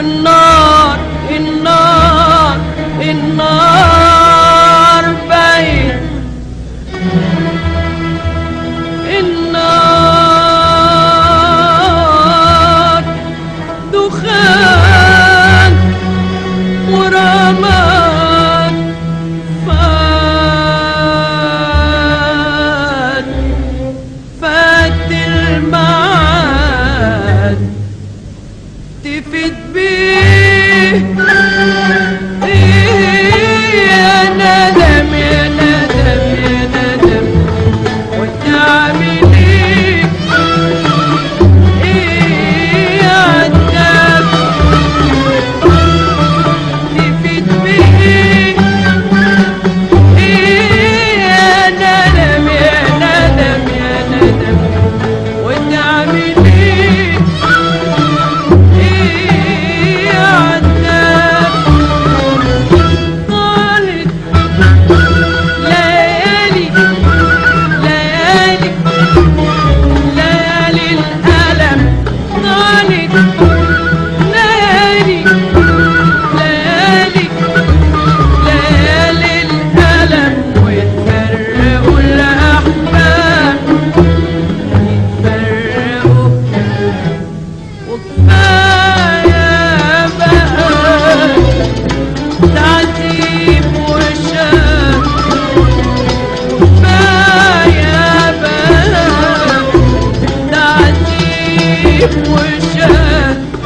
والنار النار النار باين النار دخان ورماد فات فات المعاد تفت بيه يا ندم يا ندم يا ندم وتعمل ايه ايه يا عتاب تفت بيه ايه يا ندم يا ندم يا ندم وتعمل ايه ايه يا عتاب طالت ليالي ليالي ليالي الألم طالت ليالي ليالي ليالي الألم ويتفرقوا الأحباب يتفرقوا وكفاية بقى تعذيب وشام كفاية بقى تعذيب وشام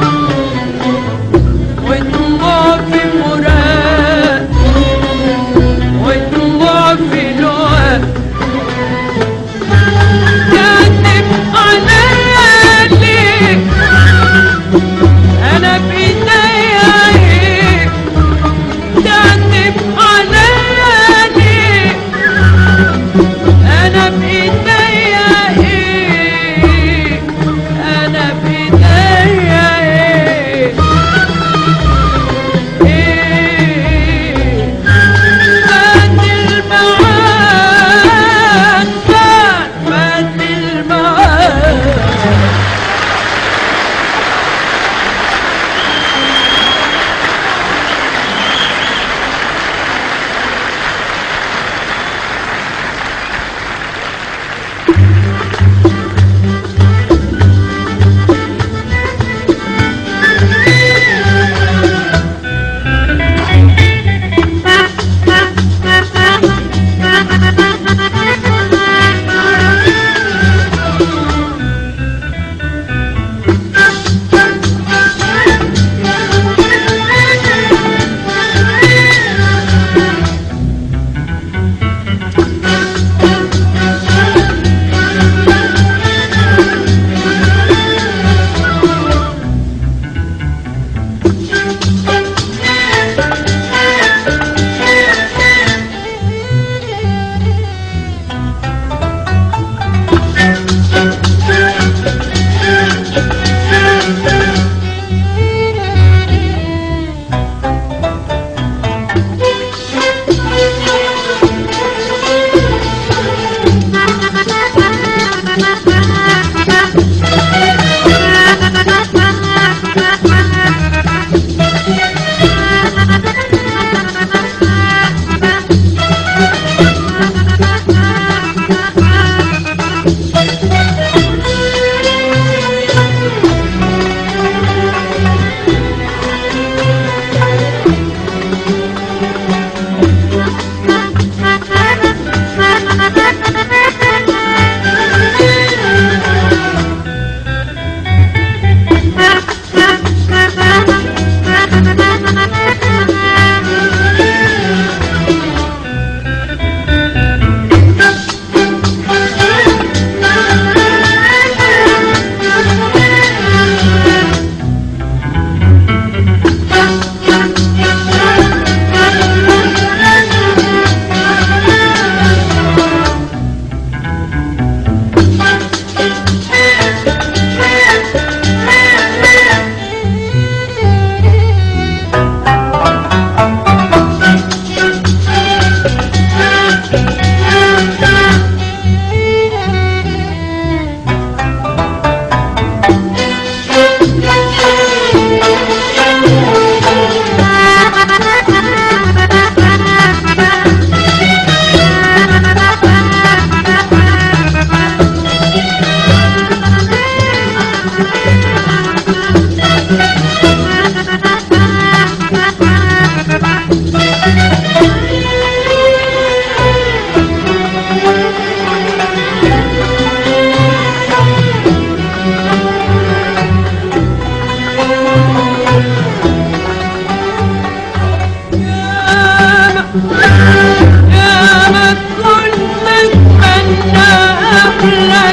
يا ما كنت اتمنى احلك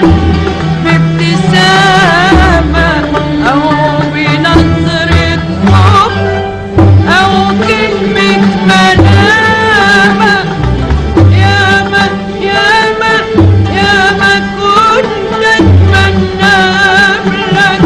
بابتسامة او بنظرة حب او كلمة ملامة يا ما يا ما يا ما كنت اتمنى احلك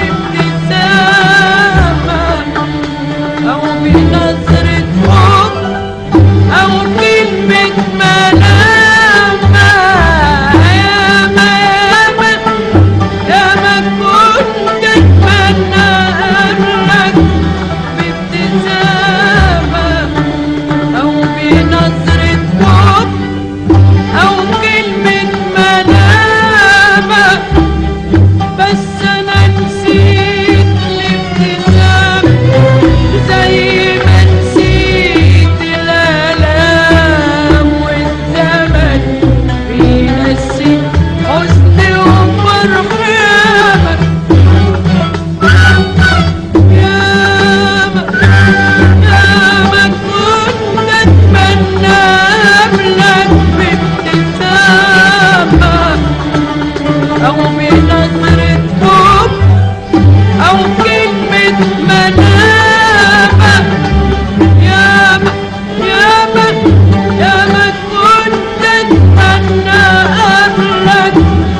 بابتسامة او بنظرة حب أو كلمة ملامة يا ما يا ما يا ما كنت أتمنى أقابلك بابتسامة أو بنظرة حب أو كلمة ملامة بس أنا نسيت الابتسامة زي ما نسيت الآلام والزمن بينسي حزني وفرح ياما ياما كنت أتمنى قبلك بابتسامة أو بنظرة حب أو كلمة ملامة ياما ياما ياما كنت أتمنى قبلك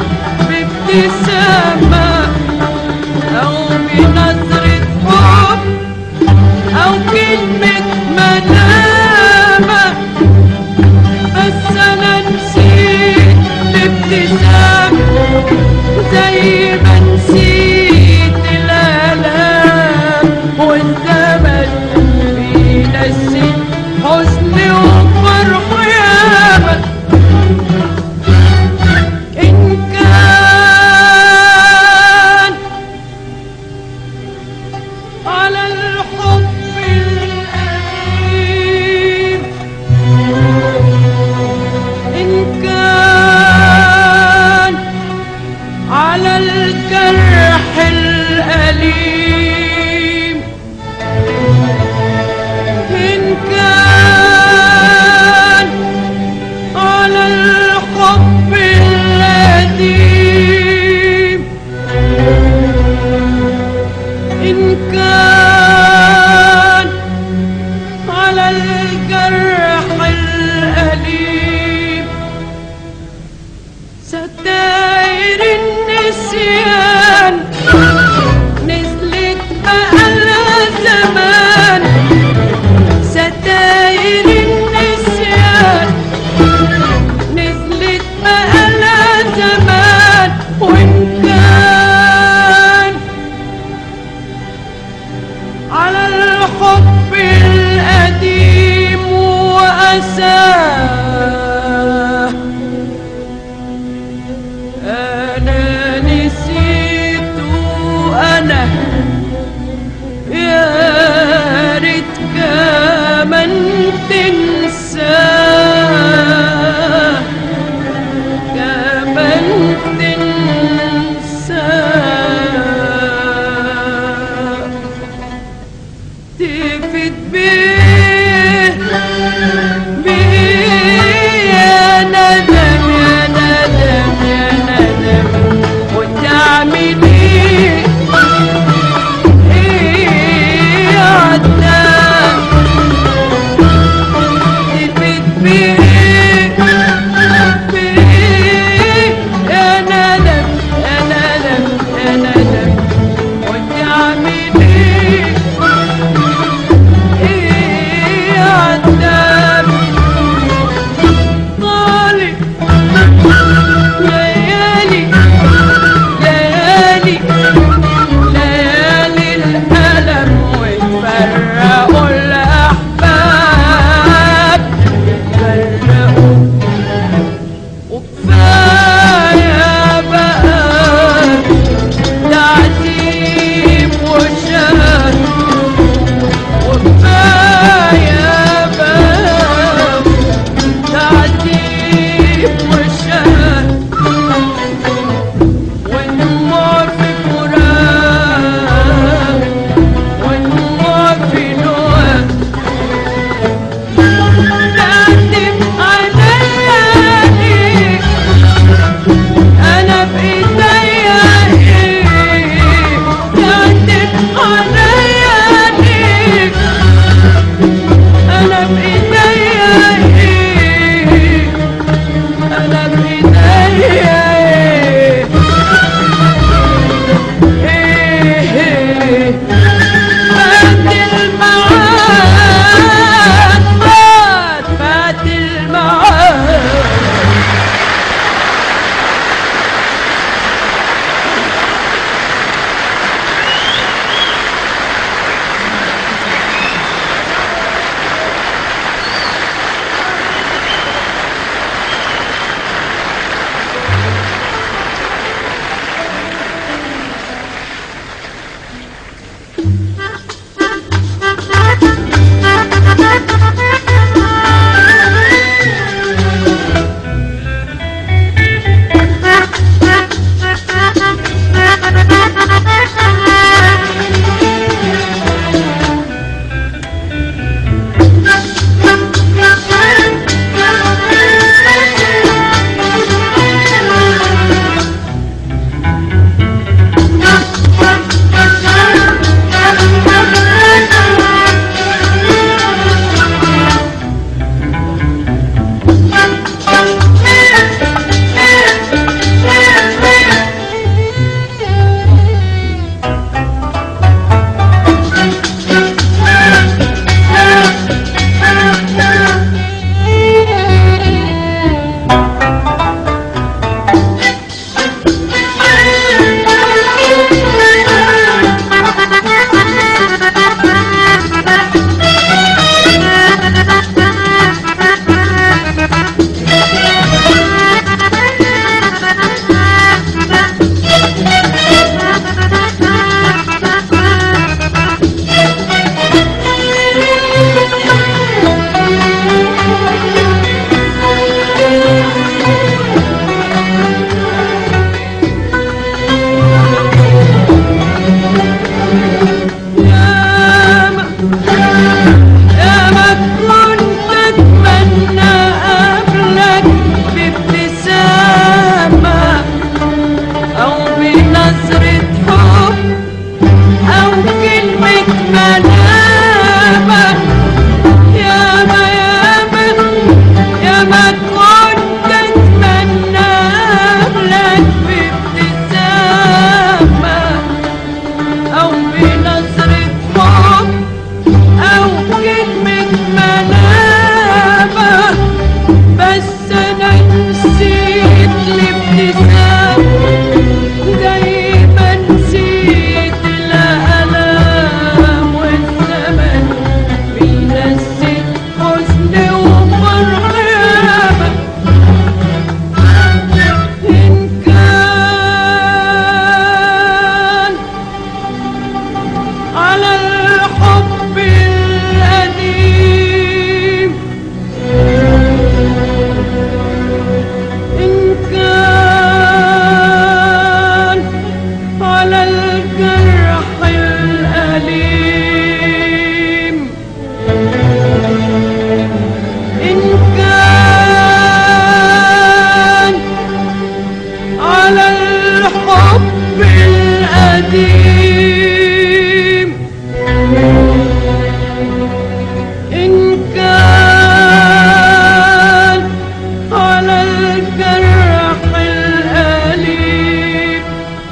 بابتسامة أو بنظرة حب أو كلمة ملامة بس أنا نسيت الابتسامة زي ما نسيت الآلام والزمن بينسي حزني وفرح ياما إن كان على الحب الأليم إن كان على الجرح الأليم إن كان على الحب القديم إن كان على الجرح الأليم ستاير النسيان نزلت بقالها زمان ستاير النسيان نزلت بقالها زمان وإن كان على الحب القديم وأساه أنا نسيت أنا يا ريت كمان تنساه كمان تنساه تفت بيه بيه يا ندم يا ندم يا ندم وتعمل ايه ايه يا عدام تفت بيه بيه يا ندم يا ندم يا ندم وتعمل ايه كلمة منامك ياما ياما ياما كنت اتمنى لك بابتسامة او بنظرة حب او كلمة منامة بس انا نسيت الابتسامة زي ما نسيت الألم والزمن بينسيك حزن وفرحة إن كان على الحب القديم إن كان على الجرح الأليم إن كان على الحب القديم إن كان على الجرح الأليم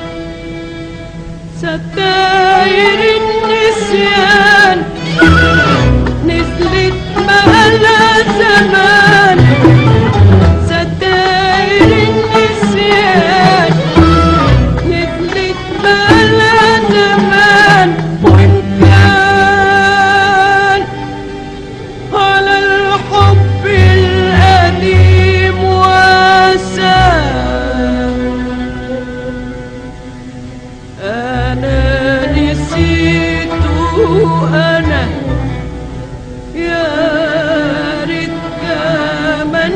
ستاير النسيان نزلت بقالها زمان ستاير النسيان نزلت بقالها زمان وإن كان على الحب القديم وسام أنا نسيته أنا يا ريت كمان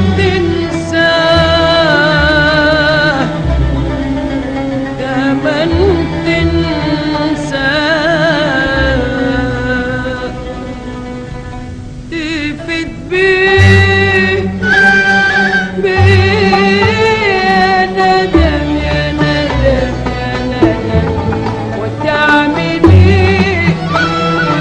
تنساه كمان تنساه تفت بيه بيه يا ندم يا ندم يا ندم وتعمل ايه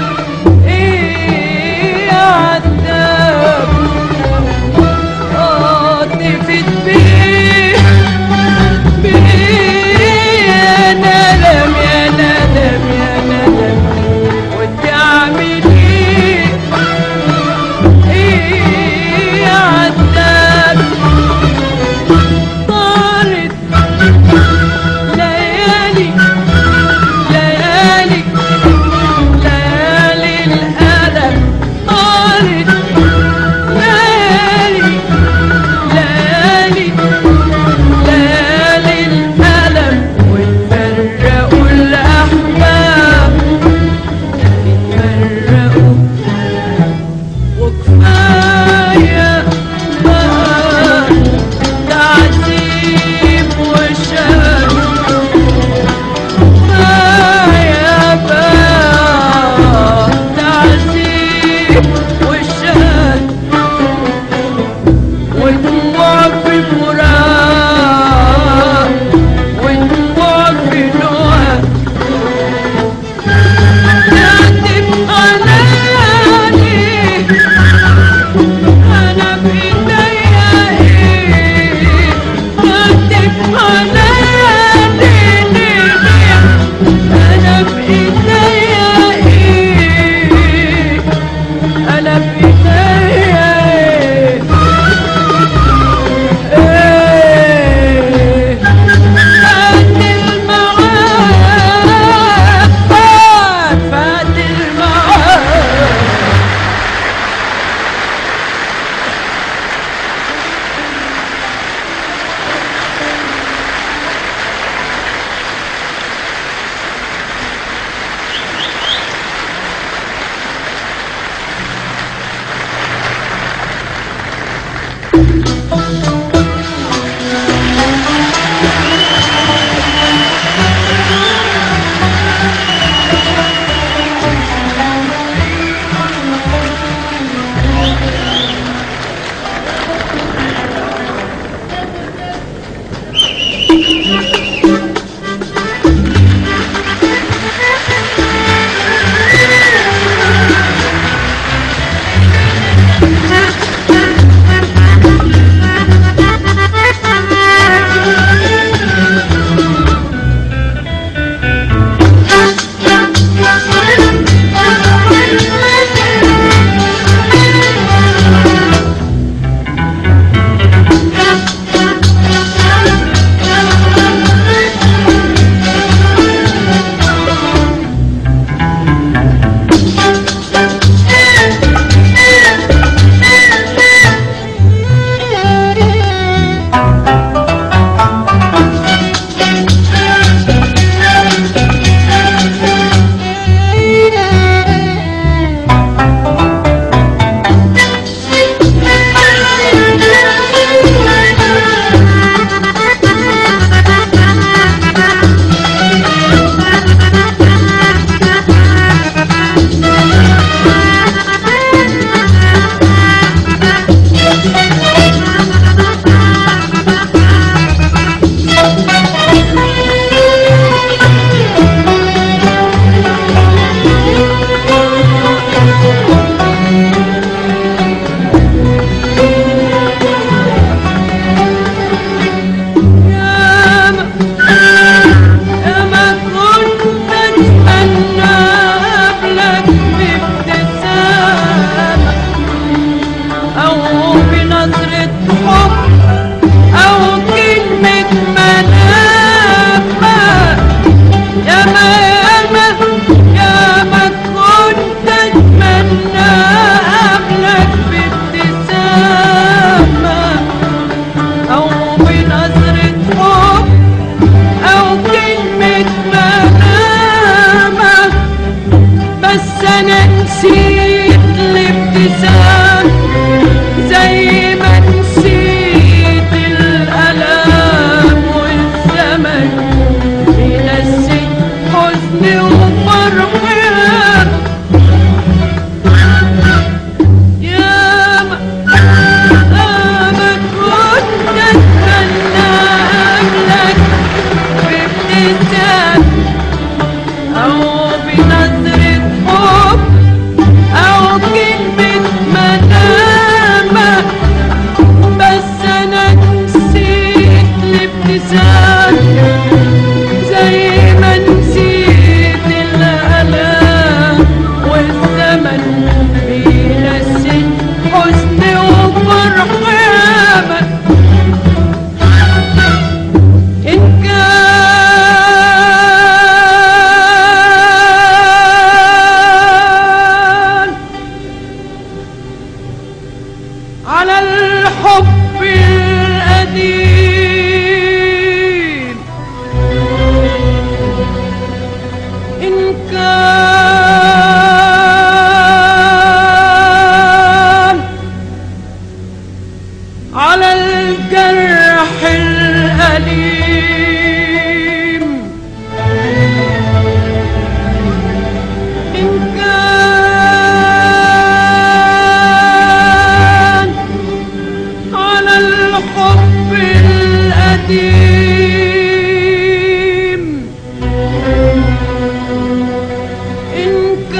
نسيت الابتسام زي ما نسيت الألام والزمن ينسي حزني وفرحي يا ما أنا كنت أتمنى أقابلك بابتسام أو بنظرة حب أو كلمة ملامة بس أنا نسيت الابتسام زي ما نسيت الألام والزمن بينسي حزني وفرحي إن كان على الحب القديم إن كان على الجرح الأليم إن كان على الحب القديم إن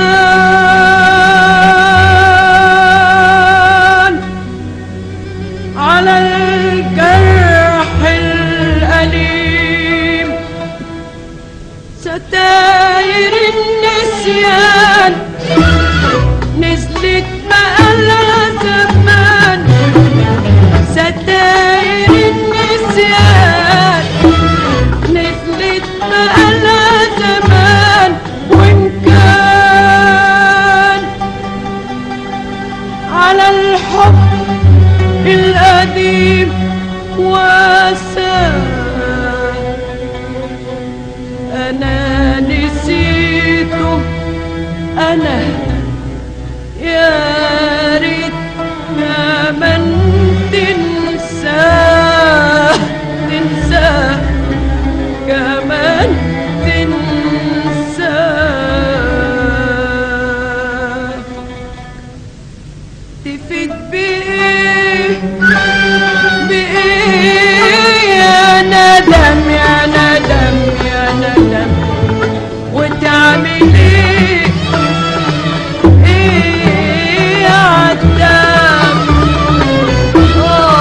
كان على الجرح الأليم ستاير النسيان نزلت بقالها زمان ستاير النسيان نزلت بقالها زمان وإن كان على الحب القديم واسع أنا نسيته أنا يا ريت من تنساه تنساه كمان تنساه تفيد بإيه بإيه يا ندم يا ندم يا ندم وتعمل ايه ايه يا عدام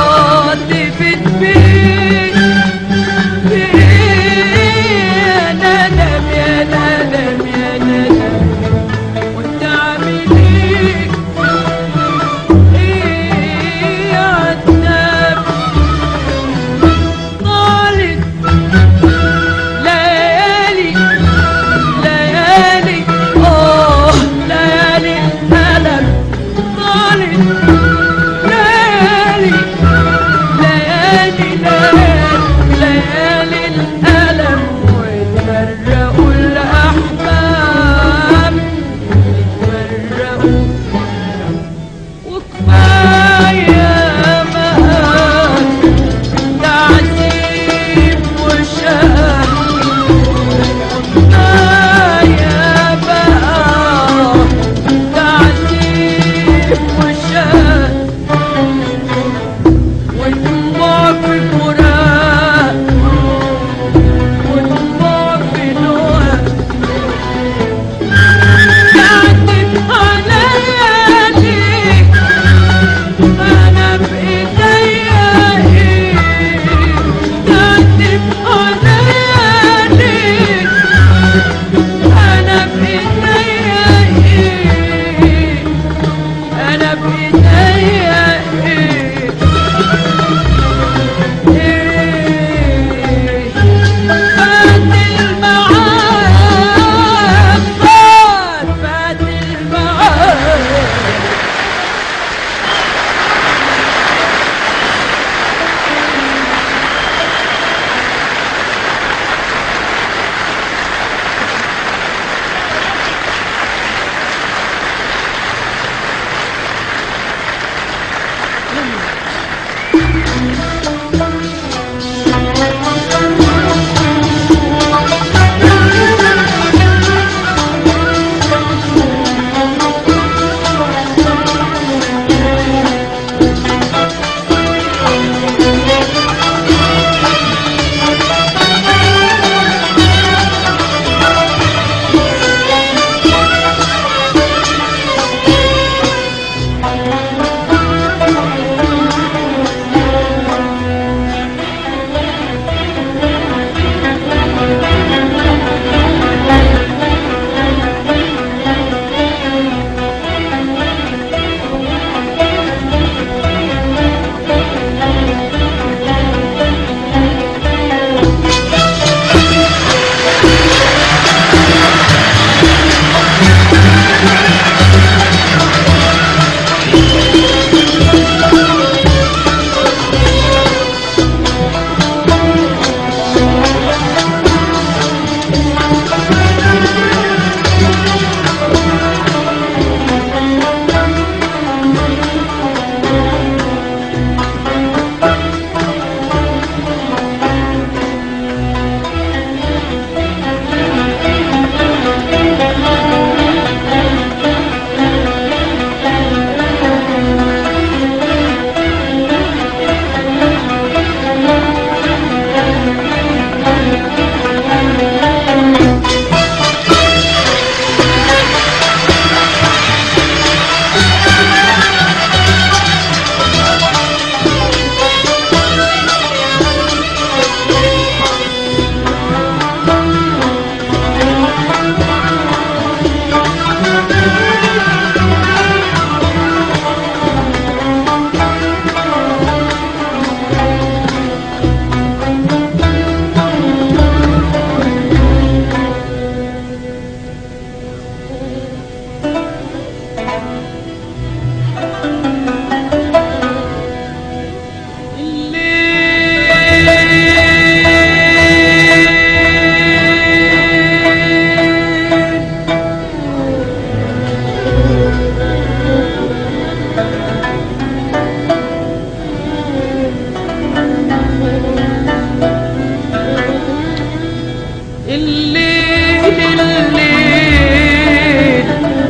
الليل الليل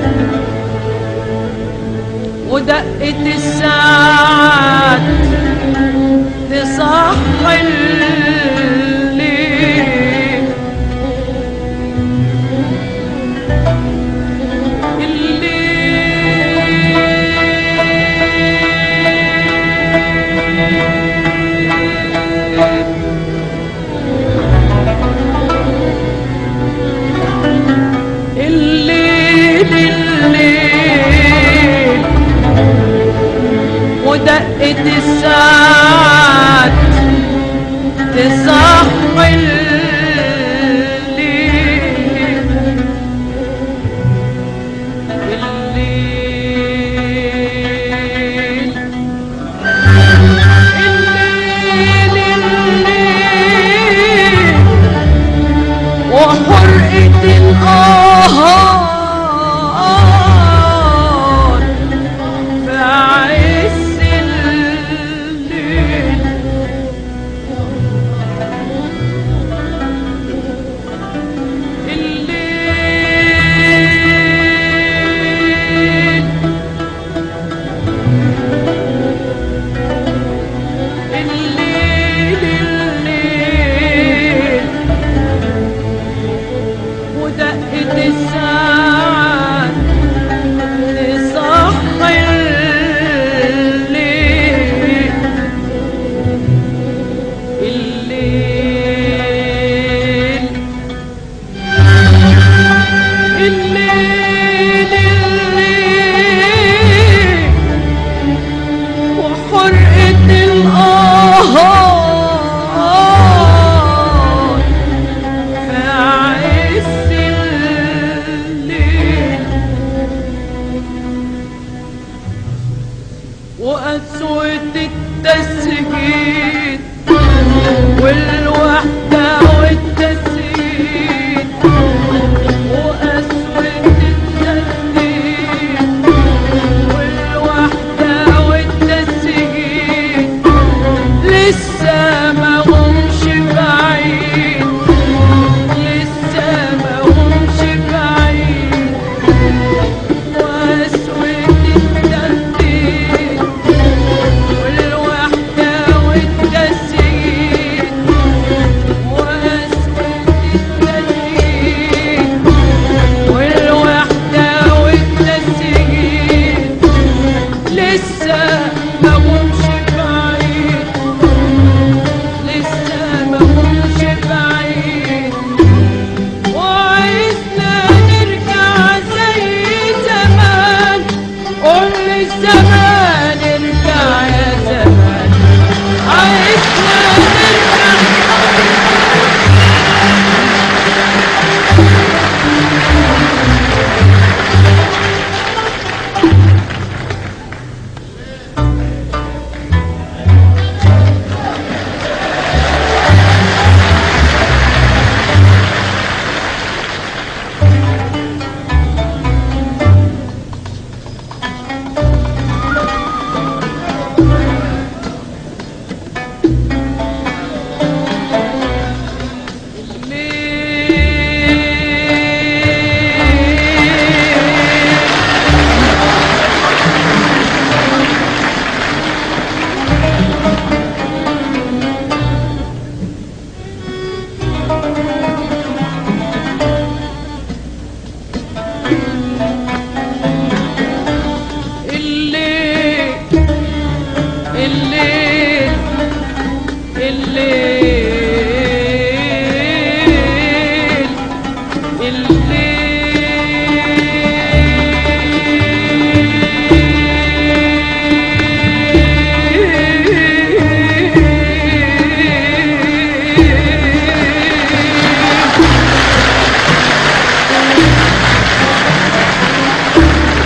ودقة الساعات تصحي الليل الليل الليل ودقة الساعات تصحي الليل الليل الليل الليل وحرقة الآهات في عز الليل الليل الليل الليل ودقة الساعات تصحي الليل الليل الليل الليل وحرقة الآهات في عز الليل وقسوة التسجيل والوحدة والتسجيل وقسوة التسجيل والوحدة والتسجيل لسه ما همش بعيد لسه ما همش بعيد واسود الترديد والوحدة والتسجيل واسود الترديد والوحدة والتسجيل لسه ما همش بعيد لسه ما همش بعيد وعايزنا نرجع زي زمان قول الزمان ارجع يا زمان عايزنا نرجع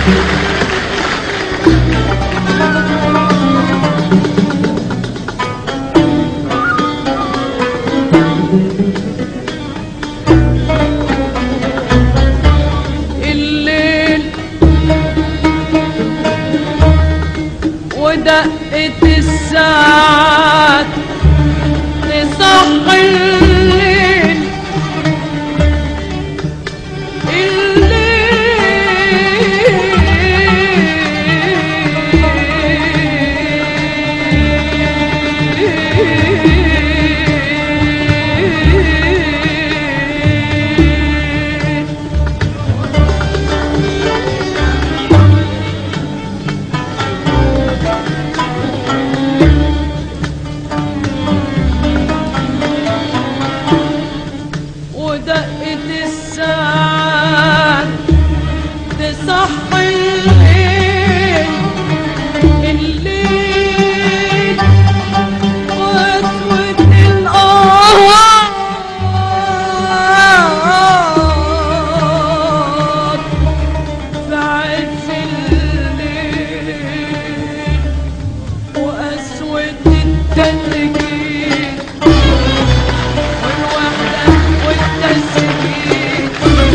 الليل ودقت الساعات تصحي الليل الليل ودقت الساعات تصحي الليل الليل واسود القمر في عز الليل واسود التلجين والوحدة والتسجيل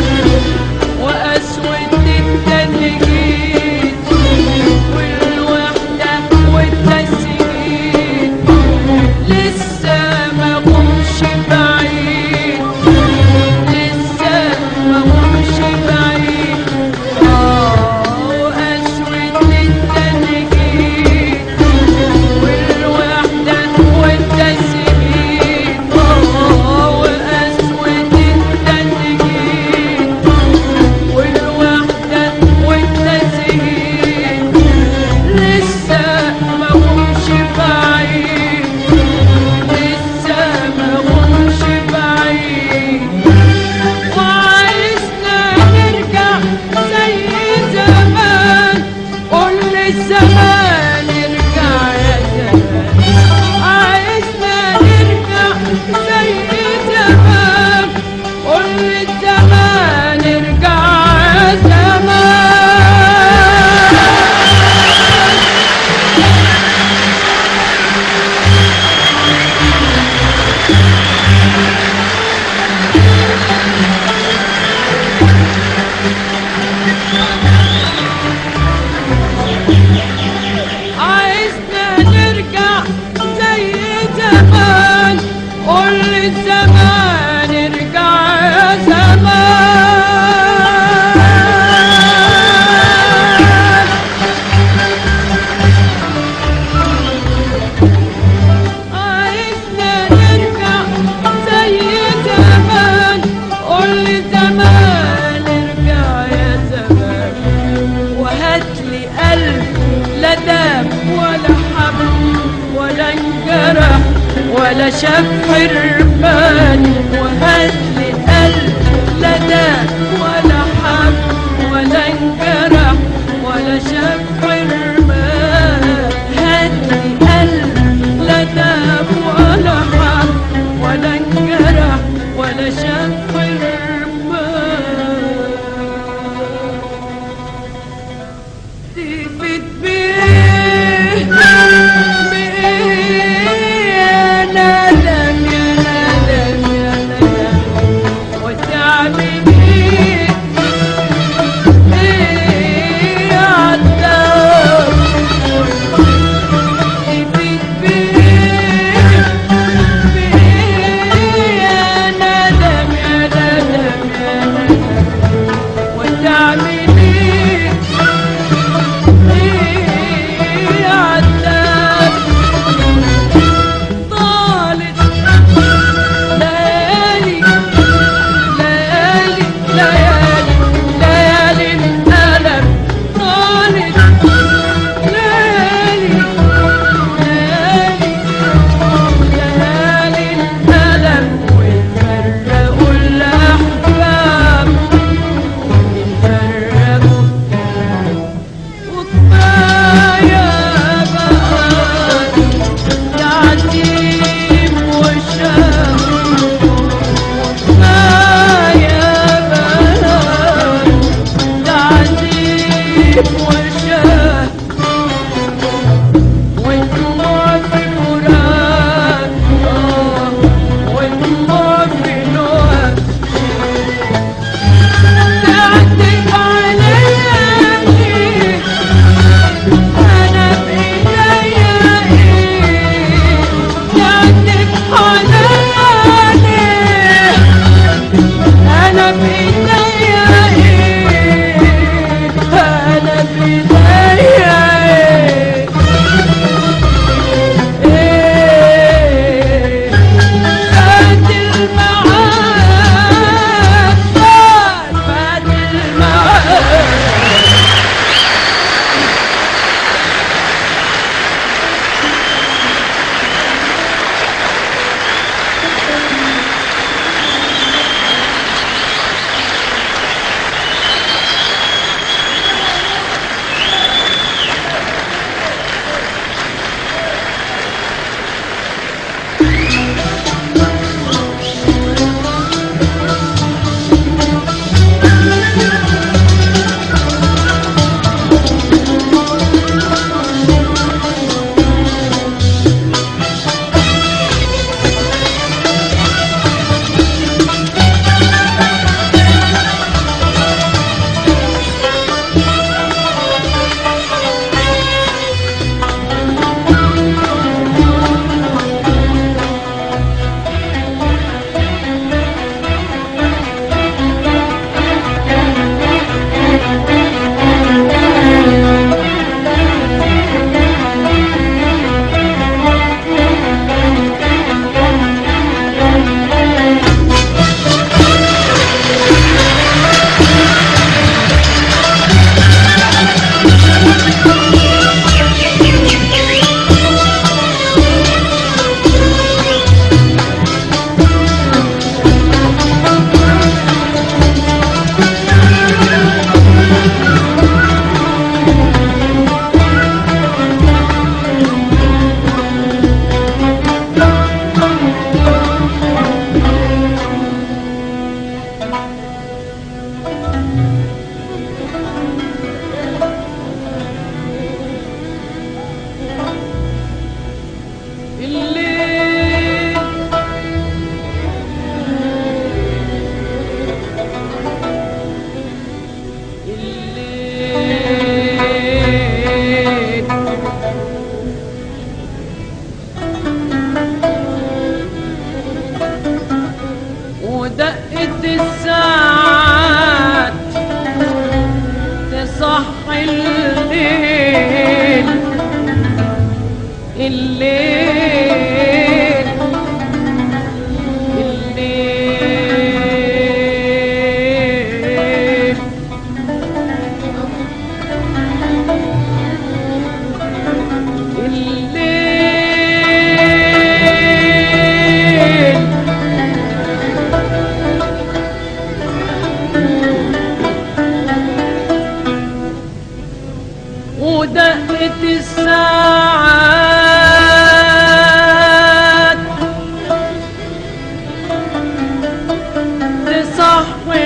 وأسود التلجين والوحدة والتسجيل لسه ما قمش بعيد لسه ما قمش بعيد آه وأسود التلجين والوحدة والتسجيل آه وأسود التلجين والوحدة والتسجيل لسه ما قمش بعيد لسه ما قمش بعيد وعايزنا نرجع زي زمان قول للزمان ارجع يا زمان عايزنا نرجع زي زمان قول للزمان ارجع يا زمان عايزنا نرجع زي زمان قول للزمان ارجع يا زمان عايزنا نرجع زي زمان قول للزمان ارجع يا زمان وهاتلي قلب لا دام ولا حب ولا انجرح ولا شاف حرمان وهاتلي قلب لا دام ولا حب ولا انجرح ولا شاف حرمان هاتلي قلب لا دام ولا حب ولا انجرح ولا شاف حرمان تفت بيه بيه يا ندم يا ندم يا ندم وتعب بيه حبيب وشاه والدموع في مراد آه والدموع في نواه تعتب عليا أنا بإيديا إيه تعتب عليا أنا بإيديا إيه أنا بإيديا إيه إيه فات المعاد فات فات المعاد الليل الليل ودقت الساعات تصحي الليل الليل الليل الليل ودقت الساعات تصحي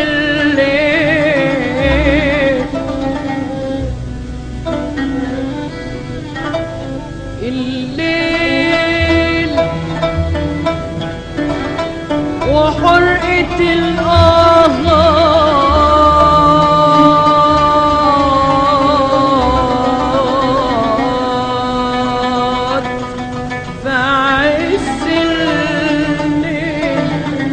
الليل الليل وحرقة الآهات في عز الليل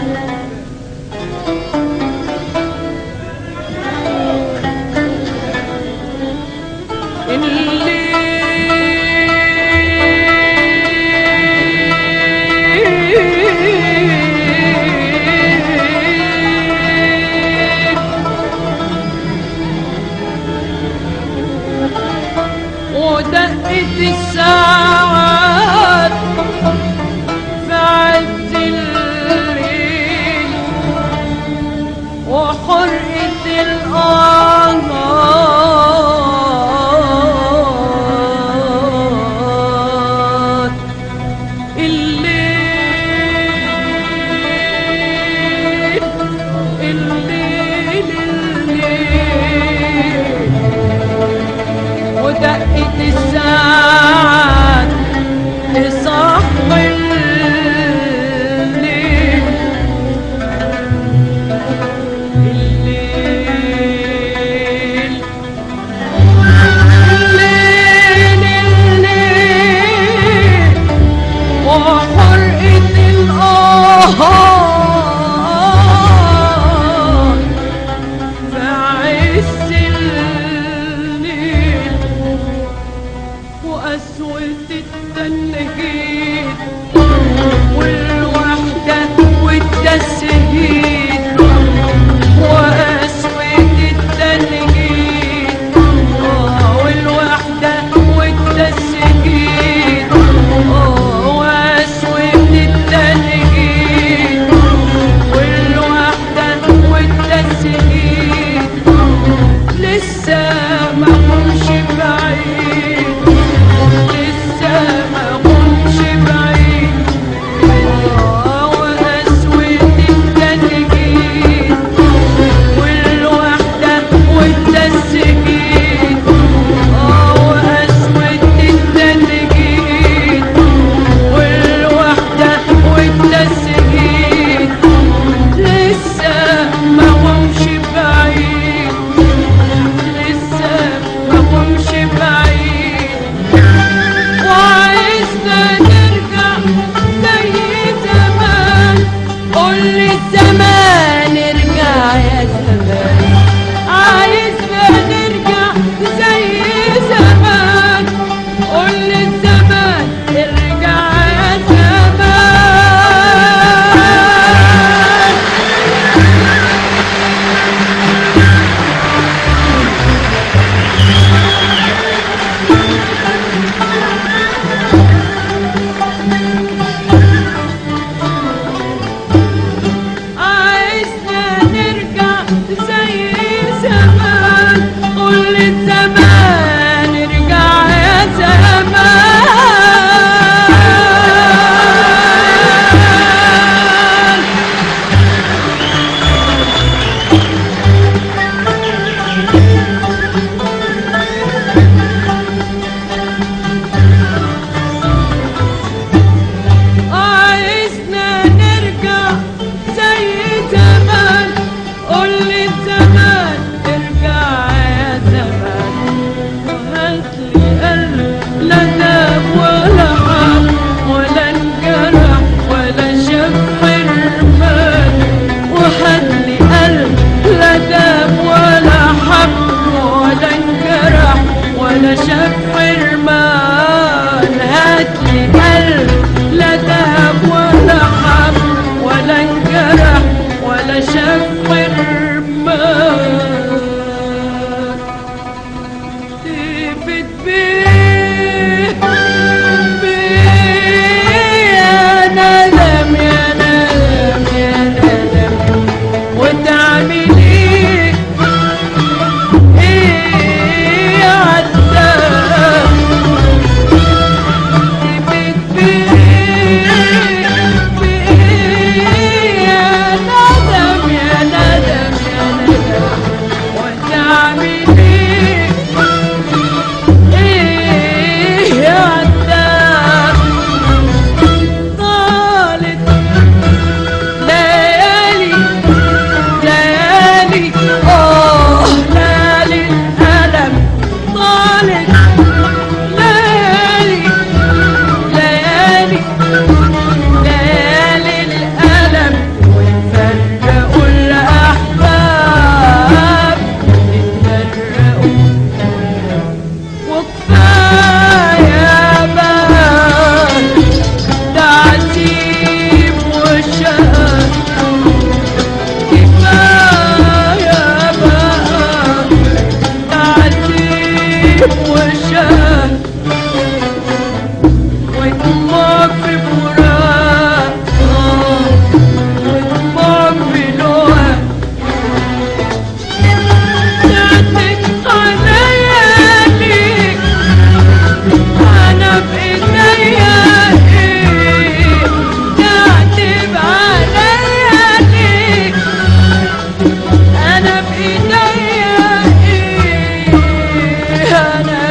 الليل ودقت الساعات في عز الليل وحرقة الآهات الليل الليل الليل دقت الساعات تصحي الليل الليل الليل الليل وحرقة القهار في عز الليل وقسوة التنجيد والوحدة والتسهيل وقسوة التنجيد آه، والوحدة والتسهيل آه، وقسوة التنجيد والوحدة والتسهيل لسه ما همش بعيد لسه ما همش بعيد آه، وقسوة التنجيد والوحدة والتسجيل آه، وقسوة التنجيد والوحدة والتسجيل لسه ما همش بعيد لسه ما همش بعيد وعايزنا نرجع زي زمان قول لي الزمان ارجع يا زمان عايزنا نرجع زي زمان قول لي الزمان ارجع يا زمان عايزنا نرجع زي زمان قول الزمان ارجع يا زمان عايزنا نرجع زي زمان قول لي الزمان ارجع يا زمان وهات لي قلب لا داب ولا حب ولا انجرح ولا شاف حرمان وهات لي قلب لا داب ولا حب ولا انجرح ولا شاف حرمان هات لي قلب لا داب ولا حب ولا انجرح ولا شاف حرمان تفت بيه بيه يا ندم يا ندم يا ندم وتعمل ايه ايه يا عالدم تفت بيه بيه يا ندم يا ندم يا ندم وتعمل ايه ايه يا عالدم طالت ليالي ليالي اه ليالي الألم طالت ليالي ليالي ليالي الألم ويفرقوا الأحباب يتفرقوا وكفاية بقى تعذيب وشقى كفاية بقى تعذيب وشقى ودموع في فراق آه، ودموع في لوع تعتك عليا ليك أنا بإيديا إيه تعتب عليا ليك أنا بإيديا إيه أنا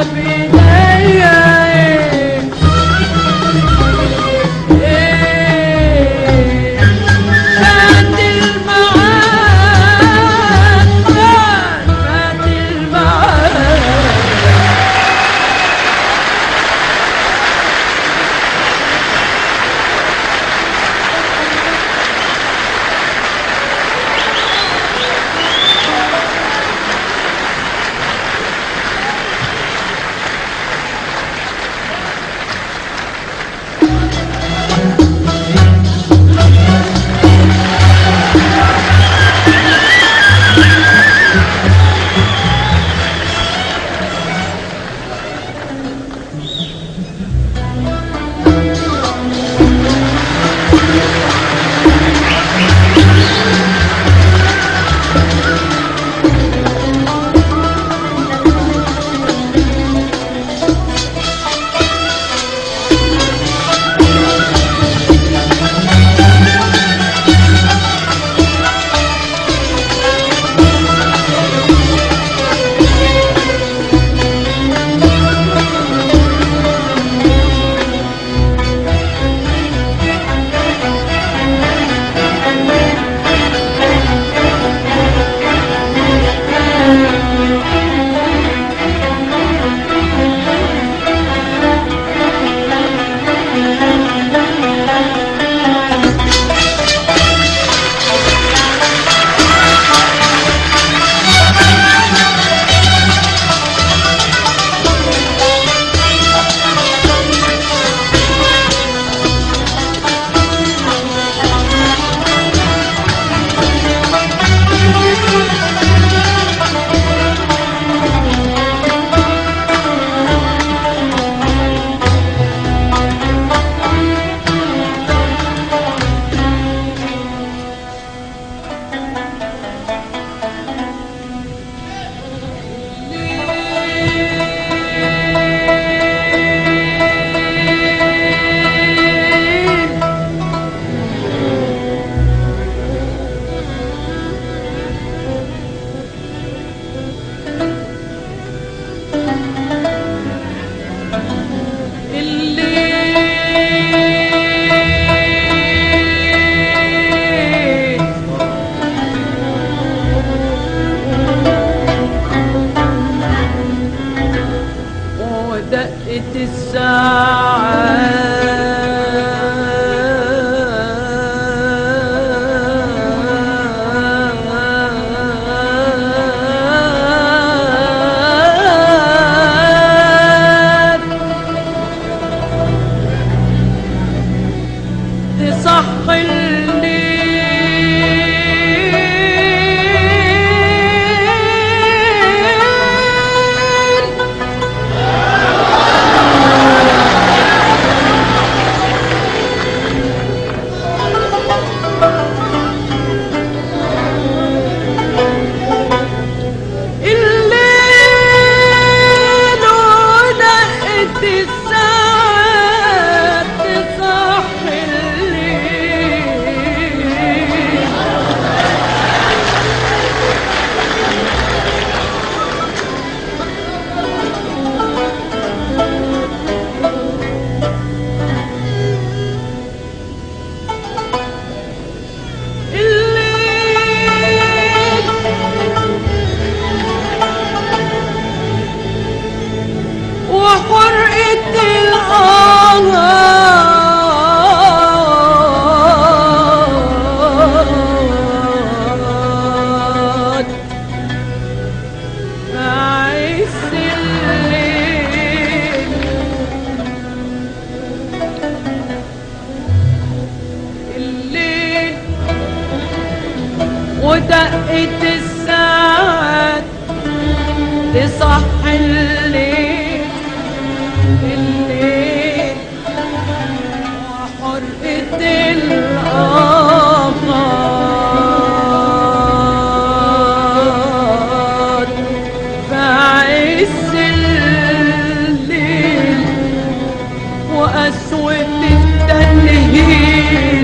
الساعات تصح الليل الليل ودقت الساعات تصحي الليل الليل وحرقة الأنهار عز الليل الليل ودقت الساعات تصحي الليل الليل وحرقة الأنهار فعز الليل وأسود التنهيد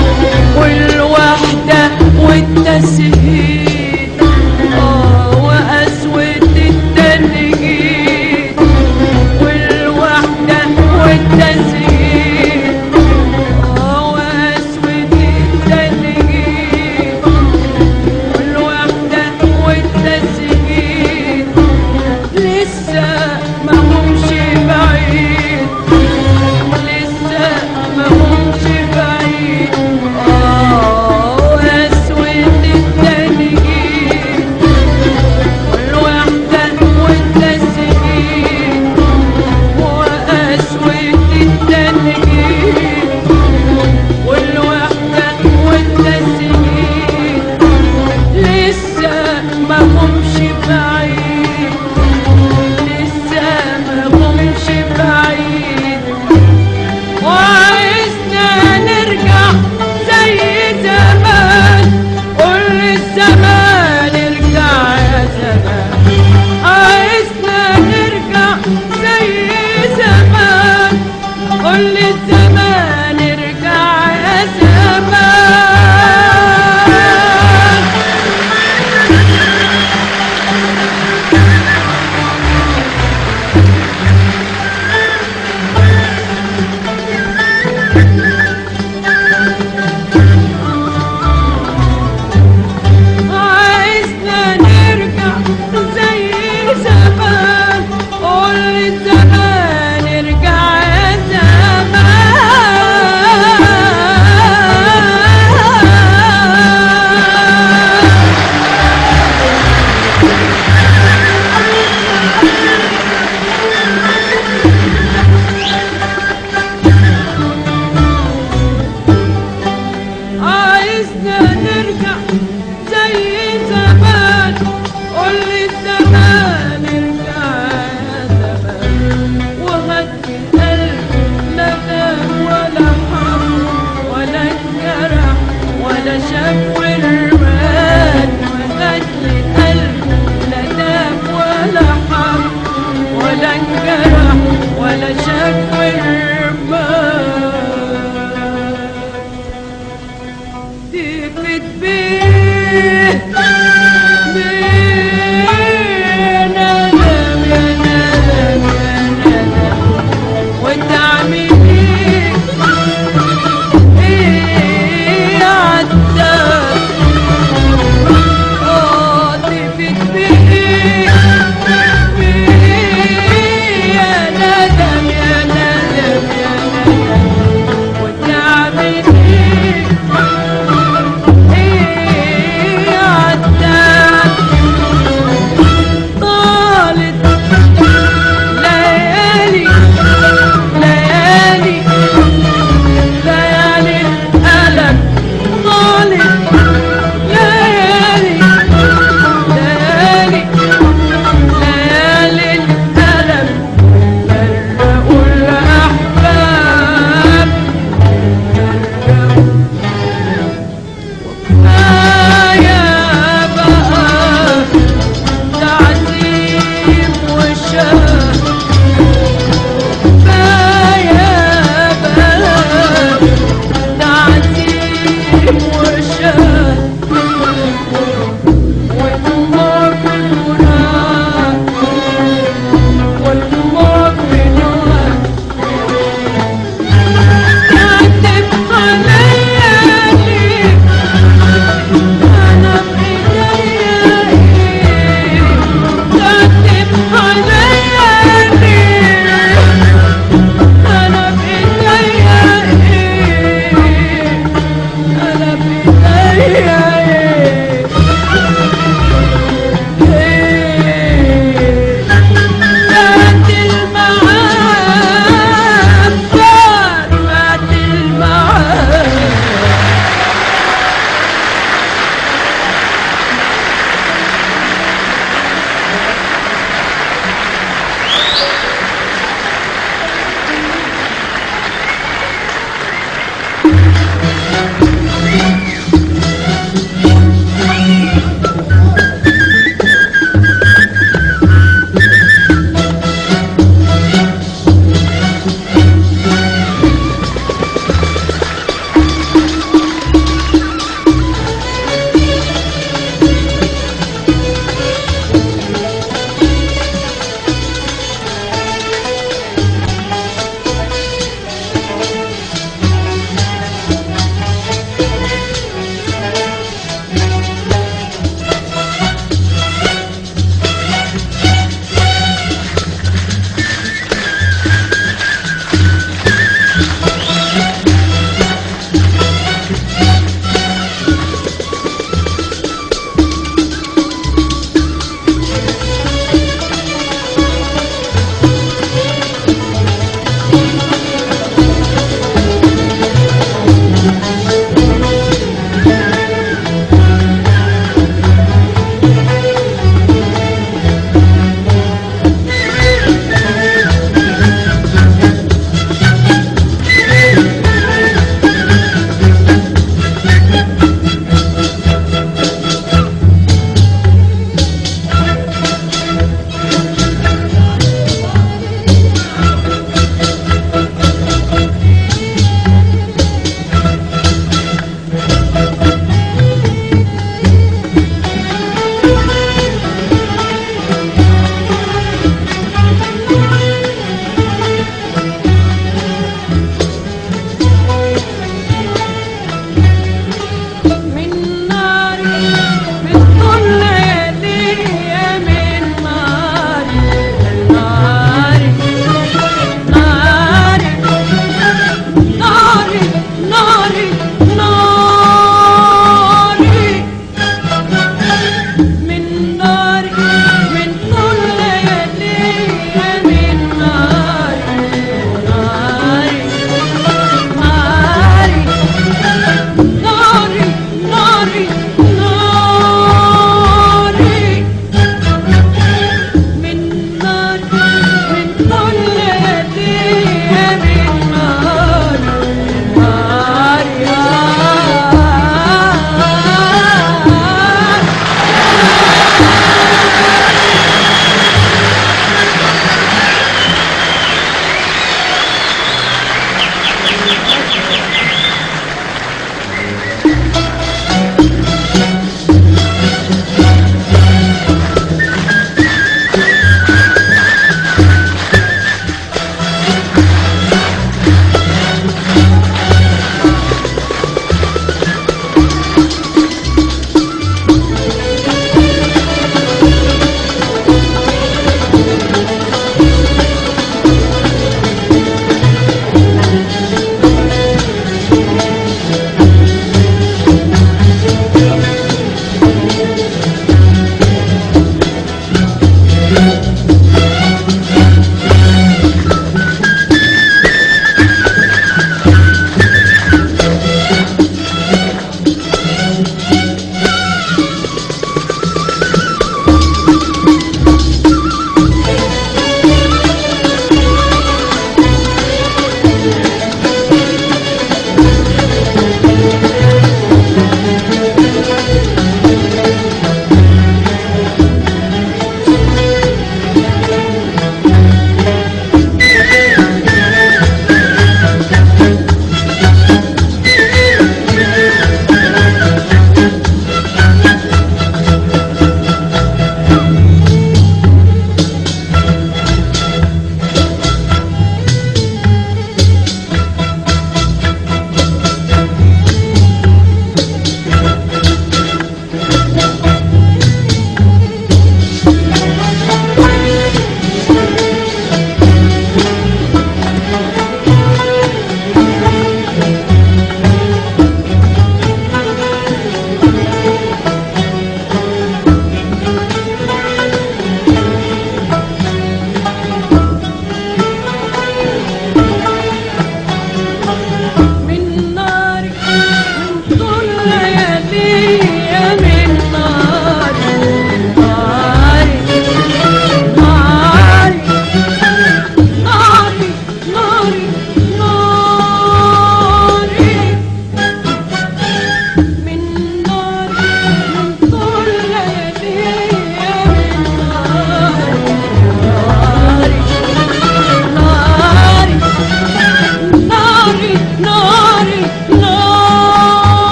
والوحدة والتسهيل آه وأسود التنهيد والوحدة والتسهيل آه وأسود التنهيد والوحدة والتسهيل لسه ما همش بعيد لسه ما همش بعيد اه واسود التنجيد والوحدة والتسجيل واسود التنجيد والوحدة والتسجيل لسه ما همش بعيد لسه ما همش بعيد وعايزنا نرجع زي زمان قول الزمان ارجع يا زمان عايزنا نرجع زي زمان قول الزمان ارجع يا زمان عايزنا نرجع زي زمان قول زمان ارجع يا زمان عايزنا نرجع زي زمان قول لي زمان ارجع يا زمان وهدي القلب لا دام ولا حر ولا انجرح ولا شاف ورمان وهدي القلب لا دام ولا حر ولا انجرح ولا شاف ورمان تفت بيه بيه ندم يا ندم يا ندم وانت عامل ايه ايه عدى اه تفت بيه بيه يا ندم والدموع بدموع تعتب عليا ليه أنا بإيديا إيه تعتب عليا ليه أنا بإيديا إيه أنا بإيديا إيه إيه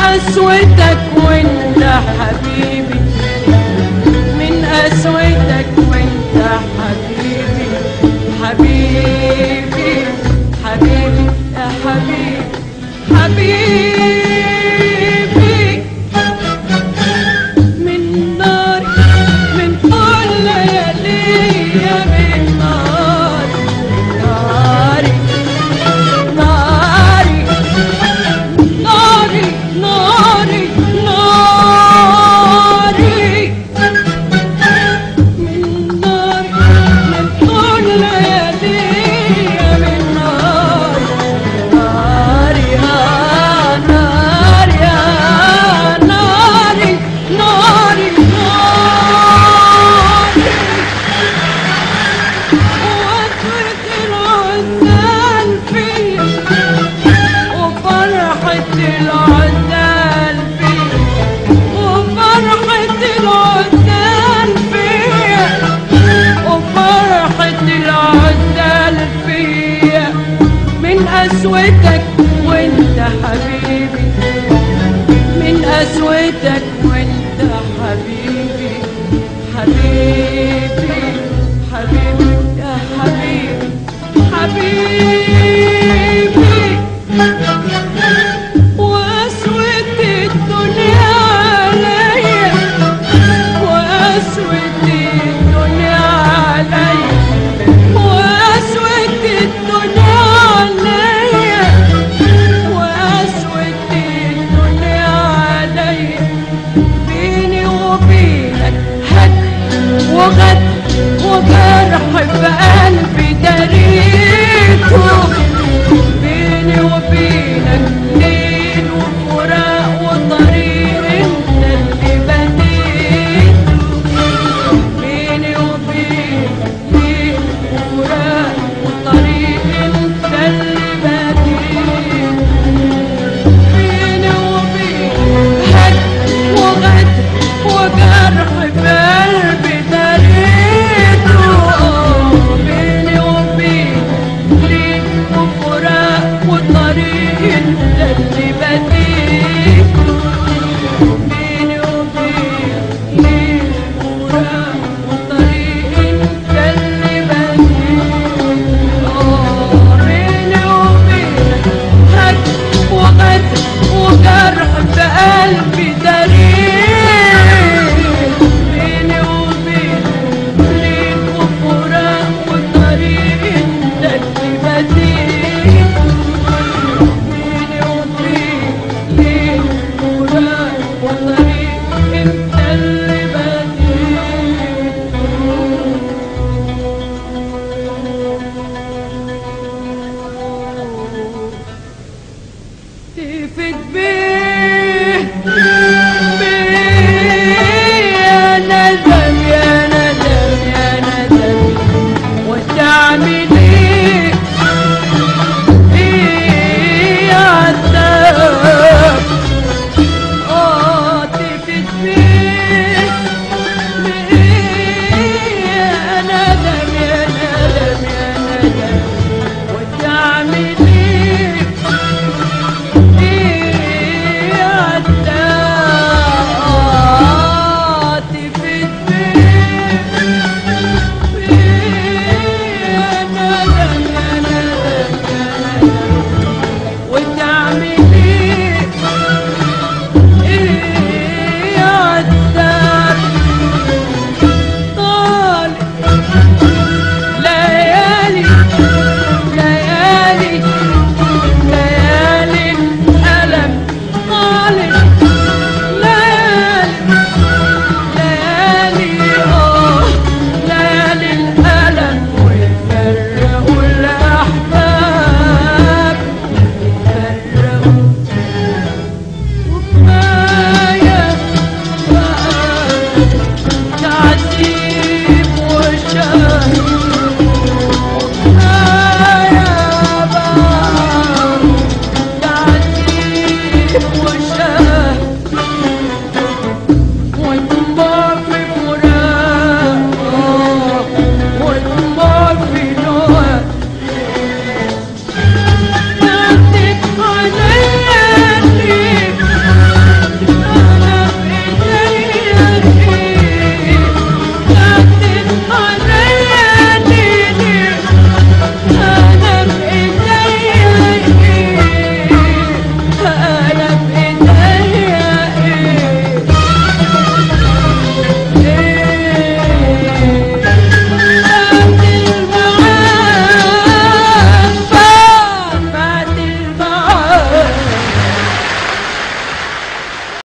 قسوتك وانت حبيبي من قسوتك وانت حبيبي حبيبي حبيبي يا حبيبي حبيبي من نار من كل ليالي من نار ناري ناري ناري ناري ناري من نار من كل ليالي من نار ناري يا نار يا ناري ناري ناري وفرت العزال فيا وفرحة العزال فيا وفرحة العزال فيا وفرحة العزال فيا من قسوتك وانت حبيبي من قسوتك وانت حبيبي حبيبي حبيبي يا حبيبي حبيبي وقسوة الدنيا عليا وقسوة الدنيا عليا وقسوة الدنيا عليا وقسوة الدنيا عليا بيني وبينك هد وغد وجرح بقلبي دريته بيني وبينك ليل وفراق وطريق انت اللي بديته بيني وبينك ليل وفراق وطريق انت اللي بديته بيني وبينك هد وغد وجرح بقلبي دريته بيني وبينك ليل وفراق وطريق انت اللي بديته بيني وبينك ليل وفراق وطريق انت اللي بديته بيني وبينك هد وغد وجرح بقلبي دليل بيني وبينك ليل وفراق وطريق انت اللي بديته بيني وبينك ليل وفراق وطريق انت اللي بديته تفت بيه